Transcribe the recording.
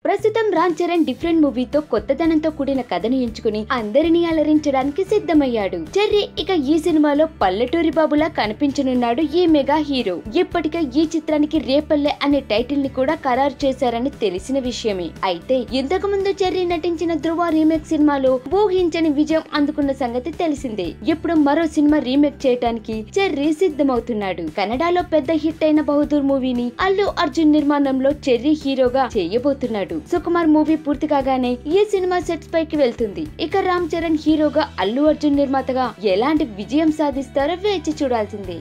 ప్రస్తుతం రామ్ చరణ్ డిఫరెంట్ మూవీతో కొత్తదనంతో కూడిన కథను ఎంచుకుని అందరినీ అలరించడానికి సిద్ధమయ్యాడు చెర్రీ ఇక ఈ సినిమాలో పల్లెటూరి బాబులా కనిపించనున్నాడు ఈ మెగా హీరో ఇప్పటికే ఈ చిత్రానికి రేపల్లె అనే టైటిల్ ని కూడా ఖరారు చేశారని తెలిసిన విషయమే అయితే ఇంతకు ముందు చెర్రీ నటించిన ధృవ రీమేక్ సినిమాలో ఊహించని విజయం అందుకున్న సంగతి తెలిసిందే ఇప్పుడు మరో సినిమా రీమేక్ చేయడానికి చెర్రీ సిద్ధమవుతున్నాడు కన్నడలో పెద్ద హిట్ అయిన బహదూర్ మూవీని అల్లు అర్జున్ నిర్మాణంలో చెర్రీ హీరోగా చేయబోతున్నాడు సుకుమార్ మూవీ పూర్తి కాగానే ఈ సినిమా సెట్స్ పైకి వెళ్తుంది ఇక రామ్ చరణ్ హీరోగా అల్లు అర్జున్ నిర్మాతగా ఎలాంటి విజయం సాధిస్తారో వేచి చూడాల్సిందే